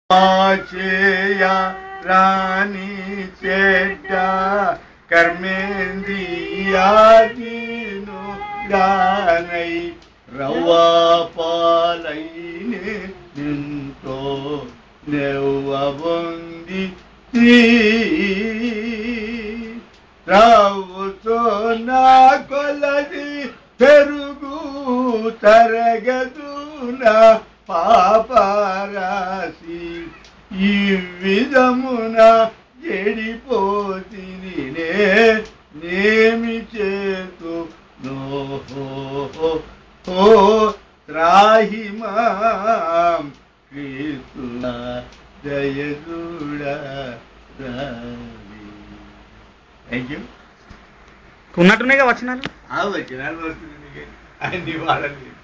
ఆచేయ రాణి చెడ్డ కర్మేంద్రియాదీను గానై రవ్వా పాలైనే నింతో నెవ్వబొంది రావుతో నా కొలది పెరుగు తరగదు నా పాపరాశి ఈ విధమున చెడిపోతిని నే నేమి చేతు నోహో హో త్రాహి మాం క్రీస్తుల జయదుడ థ్యాంక్ యూ ఉన్నట్టున్నాయిగా వచ్చినాలు వచ్చినాలు వస్తుంది అన్ని వాడాలి